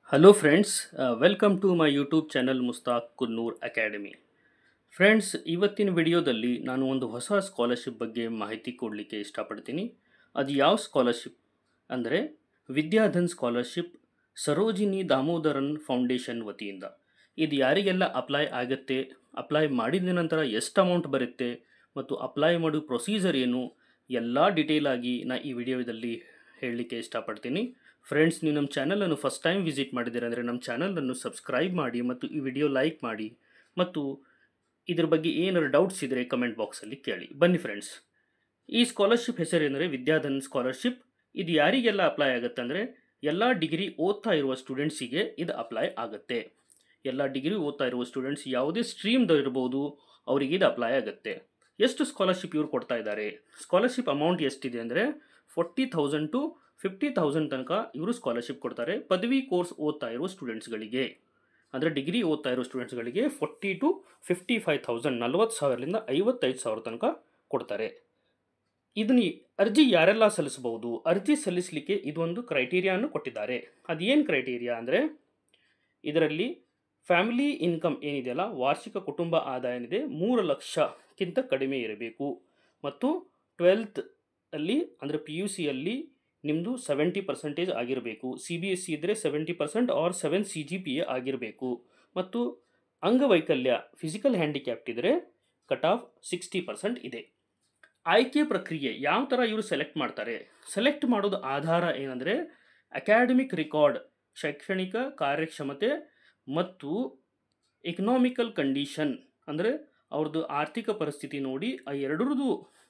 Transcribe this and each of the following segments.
hello friends welcome to my YouTube channel Mushtaq Kunnur academy friends ಇವತ್ತಿನ ವಿಡಿಯೋದಲ್ಲಿ ನಾನು ಒಂದು ಹೊಸ ಸ್ಕಾಲರ್ಶಿಪ್ ಬಗ್ಗೆ ಮಾಹಿತಿ ಕೊಡಲಿಕ್ಕೆ ಇಷ್ಟಪಡ್ತೀನಿ ಅದು ಯಾವ ಸ್ಕಾಲರ್ಶಿಪ್ ಅಂದರೆ ವಿದ್ಯಾಧನ್ ಸ್ಕಾಲರ್ಶಿಪ್ ಸರೋಜಿನಿ ದಾಮೋದರನ್ ಫೌಂಡೇಶನ್ ವತಿಯಿಂದ ಇದು ಯಾರಿಗೆಲ್ಲ ಅಪ್ಲೈ ಆಗುತ್ತೆ ಅಪ್ಲೈ ಮಾಡಿದ ನಂತರ ಎಷ್ಟು ಅಮೌಂಟ್ ಬರುತ್ತೆ ಮತ್ತು ಅಪ್ಲೈ ಮಾಡೋ ಪ್ರೊಸೀಜರ್ ಏನು ಎಲ್ಲ ಡೀಟೇಲ್ ಆಗಿ ನಾ ಈ ವಿಡಿಯೋದಲ್ಲಿ ಹೇಳಲಿಕ್ಕೆ ಇಷ್ಟಪಡ್ತೀನಿ ಫ್ರೆಂಡ್ಸ್ ನೀವು ನಮ್ಮ ಚಾನಲನ್ನು ಫಸ್ಟ್ ಟೈಮ್ ವಿಸಿಟ್ ಮಾಡಿದ್ದೀರ ಅಂದರೆ ನಮ್ಮ ಚಾನಲನ್ನು ಸಬ್ಸ್ಕ್ರೈಬ್ ಮಾಡಿ ಮತ್ತು ಈ ವಿಡಿಯೋ ಲೈಕ್ ಮಾಡಿ ಮತ್ತು ಇದ್ರ ಬಗ್ಗೆ ಏನಾದ್ರು ಡೌಟ್ಸ್ ಇದ್ದರೆ ಕಮೆಂಟ್ ಬಾಕ್ಸಲ್ಲಿ ಕೇಳಿ ಬನ್ನಿ ಫ್ರೆಂಡ್ಸ್ ಈ ಸ್ಕಾಲರ್ಶಿಪ್ ಹೆಸರೇನೆಂದರೆ ವಿದ್ಯಾಧನ್ ಸ್ಕಾಲರ್ಶಿಪ್ ಇದು ಯಾರಿಗೆಲ್ಲ ಅಪ್ಲೈ ಆಗುತ್ತೆ ಅಂದರೆ ಎಲ್ಲ ಡಿಗ್ರಿ ಓದ್ತಾ ಇರುವ ಸ್ಟೂಡೆಂಟ್ಸಿಗೆ ಇದು ಅಪ್ಲೈ ಆಗುತ್ತೆ ಎಲ್ಲ ಡಿಗ್ರಿ ಓದ್ತಾ ಇರುವ ಸ್ಟೂಡೆಂಟ್ಸ್ ಯಾವುದೇ ಸ್ಟ್ರೀಮ್ದು ಇರ್ಬೋದು ಅವರಿಗೆ ಇದು ಅಪ್ಲೈ ಆಗುತ್ತೆ ಎಷ್ಟು ಸ್ಕಾಲರ್ಶಿಪ್ ಇವ್ರು ಕೊಡ್ತಾ ಇದ್ದಾರೆ ಸ್ಕಾಲರ್ಶಿಪ್ ಅಮೌಂಟ್ ಎಷ್ಟಿದೆ ಅಂದರೆ forty thousand to fifty thousand ತನಕ ಇವರು ಸ್ಕಾಲರ್ಶಿಪ್ ಕೊಡ್ತಾರೆ ಪದವಿ ಕೋರ್ಸ್ ಓದ್ತಾ ಇರುವ ಸ್ಟೂಡೆಂಟ್ಸ್ಗಳಿಗೆ ಅಂದರೆ ಡಿಗ್ರಿ ಓದ್ತಾ ಇರೋ ಸ್ಟೂಡೆಂಟ್ಸ್ಗಳಿಗೆ forty to fifty five thousand ನಲ್ವತ್ತು ಸಾವಿರದಿಂದ ಐವತ್ತೈದು ಸಾವಿರ ತನಕ ಕೊಡ್ತಾರೆ ಇದನ್ನ ಅರ್ಜಿ ಯಾರೆಲ್ಲ ಸಲ್ಲಿಸಬಹುದು ಅರ್ಜಿ ಸಲ್ಲಿಸಲಿಕ್ಕೆ ಇದೊಂದು ಕ್ರೈಟೀರಿಯಾನು ಕೊಟ್ಟಿದ್ದಾರೆ ಅದೇನು ಕ್ರೈಟೀರಿಯಾ ಅಂದರೆ ಇದರಲ್ಲಿ ಫ್ಯಾಮಿಲಿ ಇನ್ಕಮ್ ಏನಿದೆಯಲ್ಲ ವಾರ್ಷಿಕ ಕುಟುಂಬ ಆದಾಯ ಏನಿದೆ ಮೂರು ಲಕ್ಷಕ್ಕಿಂತ ಕಡಿಮೆ ಇರಬೇಕು ಮತ್ತು ಟ್ವೆಲ್ತ್ ಅಲ್ಲಿ ಅಂದರೆ ಪಿ ಯು ಸಿಯಲ್ಲಿ ನಿಮ್ಮದು ಸೆವೆಂಟಿ ಪರ್ಸೆಂಟೇಜ್ ಆಗಿರಬೇಕು ಸಿ ಬಿ ಎಸ್ ಸಿ ಇದ್ದರೆ seventy percent or seven C G P A ಆಗಿರಬೇಕು ಮತ್ತು ಅಂಗವೈಕಲ್ಯ ಫಿಸಿಕಲ್ ಹ್ಯಾಂಡಿಕ್ಯಾಪ್ಟ್ ಇದ್ದರೆ ಕಟ್ ಆಫ್ ಸಿಕ್ಸ್ಟಿ ಪರ್ಸೆಂಟ್ ಇದೆ ಆಯ್ಕೆ ಪ್ರಕ್ರಿಯೆ ಯಾವ ಥರ ಇವರು ಸೆಲೆಕ್ಟ್ ಮಾಡ್ತಾರೆ ಸೆಲೆಕ್ಟ್ ಮಾಡೋದು ಆಧಾರ ಏನಂದರೆ ಅಕಾಡೆಮಿಕ್ ರಿಕಾರ್ಡ್ ಶೈಕ್ಷಣಿಕ ಕಾರ್ಯಕ್ಷಮತೆ ಮತ್ತು ಎಕನಾಮಿಕಲ್ ಕಂಡೀಷನ್ ಅಂದರೆ ಅವ್ರದ್ದು ಆರ್ಥಿಕ ಪರಿಸ್ಥಿತಿ ನೋಡಿ ಆ ಎರಡರದ್ದು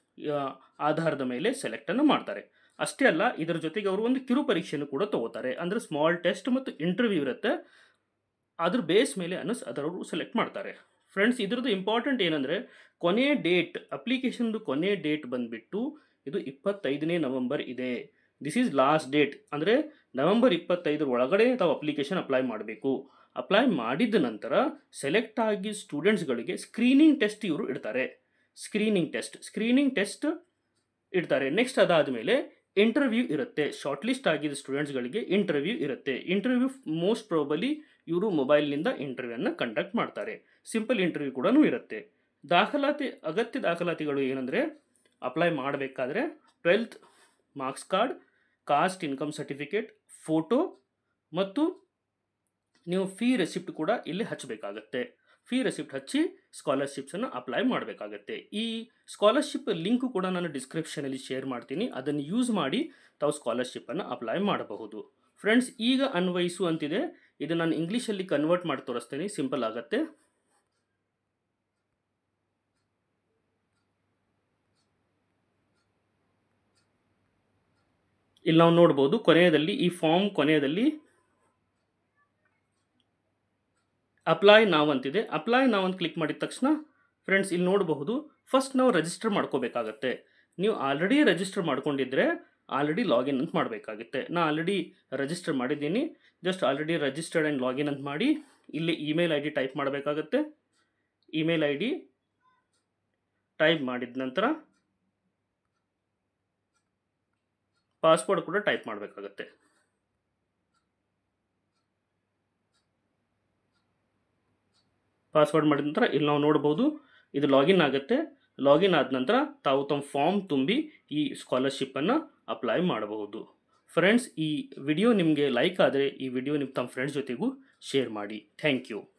ಆಧಾರದ ಮೇಲೆ ಸೆಲೆಕ್ಟನ್ನು ಮಾಡ್ತಾರೆ ಅಷ್ಟೇ ಅಲ್ಲ ಇದರ ಜೊತೆಗೆ ಅವರು ಒಂದು ಕಿರು ಪರೀಕ್ಷೆಯನ್ನು ಕೂಡ ತಗೋತಾರೆ ಅಂದರೆ ಸ್ಮಾಲ್ ಟೆಸ್ಟ್ ಮತ್ತು ಇಂಟರ್ವ್ಯೂ ಇರುತ್ತೆ ಅದ್ರ ಬೇಸ್ ಮೇಲೆ ಅನಸ್ ಅದರವರು ಸೆಲೆಕ್ಟ್ ಮಾಡ್ತಾರೆ ಫ್ರೆಂಡ್ಸ್ ಇದ್ರದ್ದು ಇಂಪಾರ್ಟೆಂಟ್ ಏನಂದರೆ ಕೊನೆ ಡೇಟ್ ಅಪ್ಲಿಕೇಶನ್ದು ಕೊನೆ ಡೇಟ್ ಬಂದುಬಿಟ್ಟು ಇದು ಇಪ್ಪತ್ತೈದನೇ ನವಂಬರ್ ಇದೆ ದಿಸ್ ಈಸ್ ಲಾಸ್ಟ್ ಡೇಟ್ ಅಂದರೆ ನವೆಂಬರ್ ಇಪ್ಪತ್ತೈದರ ಒಳಗಡೆ ತಾವು ಅಪ್ಲಿಕೇಶನ್ ಅಪ್ಲೈ ಮಾಡಬೇಕು ಅಪ್ಲೈ ಮಾಡಿದ ನಂತರ ಸೆಲೆಕ್ಟ್ ಆಗಿ ಸ್ಟೂಡೆಂಟ್ಸ್ಗಳಿಗೆ ಸ್ಕ್ರೀನಿಂಗ್ ಟೆಸ್ಟ್ ಇವರು ಇಡ್ತಾರೆ ಸ್ಕ್ರೀನಿಂಗ್ ಟೆಸ್ಟ್ ಸ್ಕ್ರೀನಿಂಗ್ ಟೆಸ್ಟ್ ಇಡ್ತಾರೆ ನೆಕ್ಸ್ಟ್ ಅದಾದ ಮೇಲೆ ಇಂಟರ್ವ್ಯೂ ಇರುತ್ತೆ ಶಾರ್ಟ್ ಲಿಸ್ಟ್ ಆಗಿದ್ದ ಸ್ಟೂಡೆಂಟ್ಸ್ಗಳಿಗೆ ಇಂಟರ್ವ್ಯೂ ಇರುತ್ತೆ ಇಂಟರ್ವ್ಯೂ ಮೋಸ್ಟ್ ಪ್ರಾಬಲಿ ಇವರು ಮೊಬೈಲ್ನಿಂದ ಇಂಟರ್ವ್ಯೂನ ಕಂಡಕ್ಟ್ ಮಾಡ್ತಾರೆ ಸಿಂಪಲ್ ಇಂಟರ್ವ್ಯೂ ಕೂಡ ಇರುತ್ತೆ ದಾಖಲಾತಿ ಅಗತ್ಯ ದಾಖಲಾತಿಗಳು ಏನಂದರೆ ಅಪ್ಲೈ ಮಾಡಬೇಕಾದ್ರೆ twelfth marks card caste income certificate photo ಮತ್ತು ನೀವು ಫೀ ರೆಸಿಪ್ಟ್ ಕೂಡ ಇಲ್ಲಿ ಹಚ್ಚಬೇಕಾಗತ್ತೆ ಫೀ ರೆಸಿಪ್ಟ್ ಹಚ್ಚಿ ಸ್ಕಾಲರ್ಶಿಪ್ಸನ್ನು ಅಪ್ಲೈ ಮಾಡಬೇಕಾಗತ್ತೆ ಈ ಸ್ಕಾಲರ್ಶಿಪ್ ಲಿಂಕು ಕೂಡ ನಾನು ಡಿಸ್ಕ್ರಿಪ್ಷನಲ್ಲಿ ಶೇರ್ ಮಾಡ್ತೀನಿ ಅದನ್ನು ಯೂಸ್ ಮಾಡಿ ತಾವು ಸ್ಕಾಲರ್ಶಿಪ್ಪನ್ನು ಅಪ್ಲೈ ಮಾಡಬಹುದು ಫ್ರೆಂಡ್ಸ್ ಈಗ ಅನ್ವಯಿಸು ಅಂತಿದೆ ಇದು ನಾನು ಇಂಗ್ಲೀಷಲ್ಲಿ ಕನ್ವರ್ಟ್ ಮಾಡಿ ತೋರಿಸ್ತೀನಿ ಸಿಂಪಲ್ ಆಗುತ್ತೆ ಇಲ್ಲಿ ನಾವು ನೋಡ್ಬೋದು ಕೊನೆಯದಲ್ಲಿ ಈ ಫಾರ್ಮ್ ಕೊನೆಯದಲ್ಲಿ ಅಪ್ಲೈ ನಾವು ಅಂತಿದೆ ಅಪ್ಲೈ ನಾವು ಅಂತ ಕ್ಲಿಕ್ ಮಾಡಿದ ತಕ್ಷಣ ಫ್ರೆಂಡ್ಸ್ ಇಲ್ಲಿ ನೋಡಬಹುದು ಫಸ್ಟ್ ನಾವು ರಿಜಿಸ್ಟರ್ ಮಾಡ್ಕೋಬೇಕಾಗತ್ತೆ ನೀವು ಆಲ್ರೆಡಿ ರಿಜಿಸ್ಟರ್ ಮಾಡ್ಕೊಂಡಿದ್ರೆ ಆಲ್ರೆಡಿ ಲಾಗಿನ್ ಅಂತ ಮಾಡಬೇಕಾಗುತ್ತೆ ನಾ ಆಲ್ರೆಡಿ ರಿಜಿಸ್ಟರ್ ಮಾಡಿದ್ದೀನಿ just already registered and login ಅಂತ ಮಾಡಿ ಇಲ್ಲಿ ಇಮೇಲ್ ಐ ಡಿ ಟೈಪ್ ಮಾಡಬೇಕಾಗತ್ತೆ ಇಮೇಲ್ ಐ ಡಿ ಟೈಪ್ ಮಾಡಿದ ನಂತರ ಪಾಸ್ವರ್ಡ್ ಕೂಡ ಟೈಪ್ ಮಾಡಬೇಕಾಗತ್ತೆ ಪಾಸ್ವರ್ಡ್ ಮಾಡಿದ ನಂತರ ಇಲ್ಲಿ ನಾವು ನೋಡ್ಬೋದು ಇದು ಲಾಗಿನ್ ಆಗುತ್ತೆ ಲಾಗಿನ್ ಆದ ನಂತರ ತಾವು ತಮ್ಮ ಫಾರ್ಮ್ ತುಂಬಿ ಈ ಸ್ಕಾಲರ್ಶಿಪ್ಪನ್ನು ಅಪ್ಲೈ ಮಾಡಬಹುದು ಫ್ರೆಂಡ್ಸ್ ಈ ವಿಡಿಯೋ ನಿಮಗೆ ಲೈಕ್ ಆದರೆ ಈ ವಿಡಿಯೋ ನಿಮ್ಮ ತಮ್ಮ ಫ್ರೆಂಡ್ಸ್ ಜೊತೆಗೂ ಶೇರ್ ಮಾಡಿ ಥ್ಯಾಂಕ್ ಯು